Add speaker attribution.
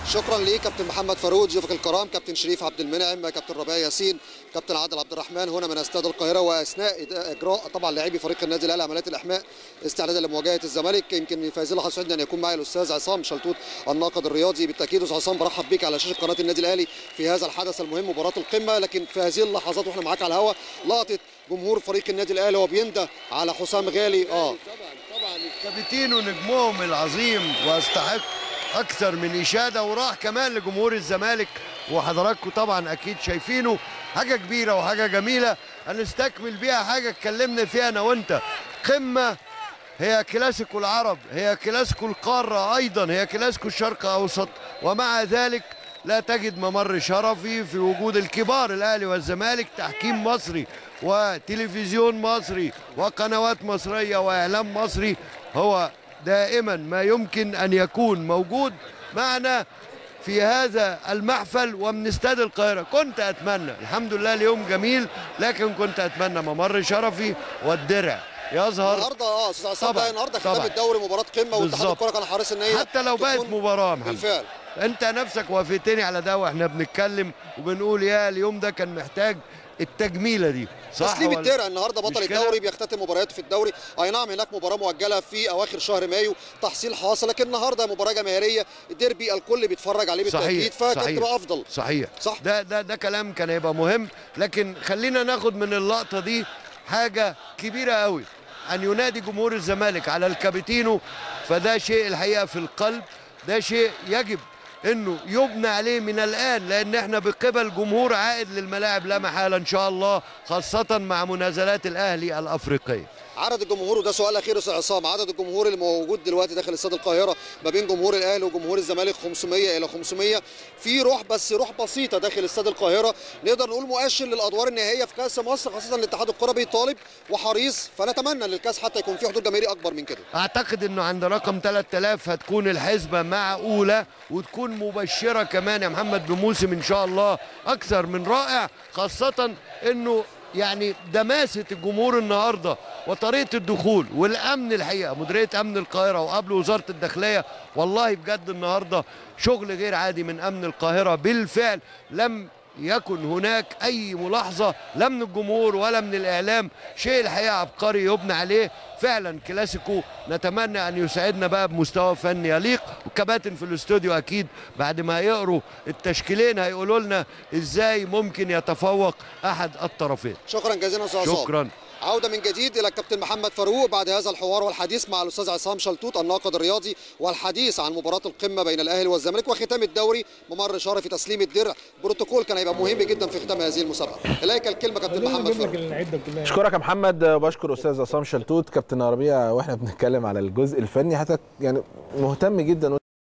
Speaker 1: شكرا ليك كابتن محمد فاروق ضيوفك الكرام كابتن شريف عبد المنعم كابتن ربيع ياسين كابتن عادل عبد الرحمن هنا من استاد القاهره واثناء اجراء طبعا لاعبي فريق النادي الاهلي عمليات الاحماء استعدادا لمواجهه الزمالك يمكن في هذه اللحظه سعدنا ان يكون معي الاستاذ عصام شلتوت الناقد الرياضي بالتاكيد استاذ عصام برحب بك على شاشه قناه النادي الاهلي في هذا الحدث المهم مباراه القمه لكن في هذه اللحظات واحنا معاك على الهواء لقطه جمهور فريق النادي الاهلي وبينده على حسام غالي اه
Speaker 2: طبعا طبعا الكابتن ونجمهم العظيم واستحق اكثر من اشاده وراح كمان لجمهور الزمالك وحضراتكم طبعا اكيد شايفينه حاجه كبيره وحاجه جميله هنستكمل بيها حاجه اتكلمنا فيها انا وانت قمه هي كلاسيكو العرب هي كلاسيكو القاره ايضا هي كلاسيكو الشرق الاوسط ومع ذلك لا تجد ممر شرفي في وجود الكبار الاهلي والزمالك تحكيم مصري وتلفزيون مصري وقنوات مصريه واعلام مصري هو دائما ما يمكن ان يكون موجود معنا في هذا المحفل ومن استاد القاهره كنت اتمنى الحمد لله اليوم جميل لكن كنت اتمنى ممر شرفي والدرع يظهر
Speaker 1: النهارده اه استاذ عصام
Speaker 2: طبعاً،
Speaker 1: ده النهارده ختام
Speaker 2: طبعاً.
Speaker 1: الدوري مباراه قمه واتحاد
Speaker 2: بالظبط.
Speaker 1: الكره كان حريص ان هي
Speaker 2: حتى لو بقت
Speaker 1: تكون
Speaker 2: مباراه يا محمد
Speaker 1: بالفعل
Speaker 2: انت نفسك وافقتني على ده واحنا بنتكلم وبنقول يا اليوم ده كان محتاج التجميله دي صح
Speaker 1: تسليم
Speaker 2: ولا-
Speaker 1: الدرع النهارده بطل
Speaker 2: مش كده؟
Speaker 1: الدوري بيختتم مبارياته في الدوري اي نعم هناك مباراه مؤجله في اواخر شهر مايو تحصيل حاصل لكن النهارده مباراه جماهيريه ديربي الكل بيتفرج عليه بالتاكيد
Speaker 2: صحيح
Speaker 1: فكانت تبقى افضل
Speaker 2: صحيح
Speaker 1: صح.
Speaker 2: ده ده ده كلام كان هيبقى مهم لكن خلينا ناخد من اللقطه دي حاجه كبيره قوي ان ينادي جمهور الزمالك على الكابيتينو فده شيء الحقيقه في القلب ده شيء يجب انه يبنى عليه من الان لان احنا بقبل جمهور عائد للملاعب لا محاله ان شاء الله خاصه مع منازلات الاهلي الافريقيه
Speaker 1: عدد الجمهور وده سؤال اخير يا استاذ عصام عدد الجمهور اللي موجود دلوقتي داخل استاد القاهره ما بين جمهور الاهلي وجمهور الزمالك 500 الى 500 في روح بس روح بسيطه داخل استاد القاهره نقدر نقول مؤشر للادوار النهائيه في كاس مصر خاصه ان اتحاد الكره بيطالب وحريص فنتمنى ان الكاس حتى يكون فيه حضور جماهيري اكبر من كده
Speaker 2: اعتقد انه عند رقم 3000 هتكون الحسبه معقوله وتكون مبشره كمان يا محمد بموسم ان شاء الله اكثر من رائع خاصه انه يعني دماسه الجمهور النهارده وطريقه الدخول والامن الحقيقه مديريه امن القاهره وقبل وزاره الداخليه والله بجد النهارده شغل غير عادي من امن القاهره بالفعل لم يكن هناك اي ملاحظه لا من الجمهور ولا من الاعلام شيء الحقيقه عبقري يبنى عليه فعلا كلاسيكو نتمنى ان يسعدنا بقى بمستوى فني يليق والكباتن في الاستوديو اكيد بعد ما يقروا التشكيلين هيقولوا لنا ازاي ممكن يتفوق احد الطرفين
Speaker 1: شكرا جزيلا استاذ عصام
Speaker 2: شكرا
Speaker 1: عودة من جديد إلى الكابتن محمد فاروق بعد هذا الحوار والحديث مع الأستاذ عصام شلتوت الناقد الرياضي والحديث عن مباراة القمة بين الأهلي والزمالك وختام الدوري ممر شرفي تسليم الدرع بروتوكول كان هيبقى مهم جدا في ختام هذه المسابقة إليك الكلمة كابتن محمد
Speaker 3: نجيب لك
Speaker 1: فاروق
Speaker 3: العده كلها
Speaker 4: اشكرك يا محمد بشكر استاذ عصام شلتوت كابتن ربيع واحنا بنتكلم على الجزء الفني حتى يعني مهتم جدا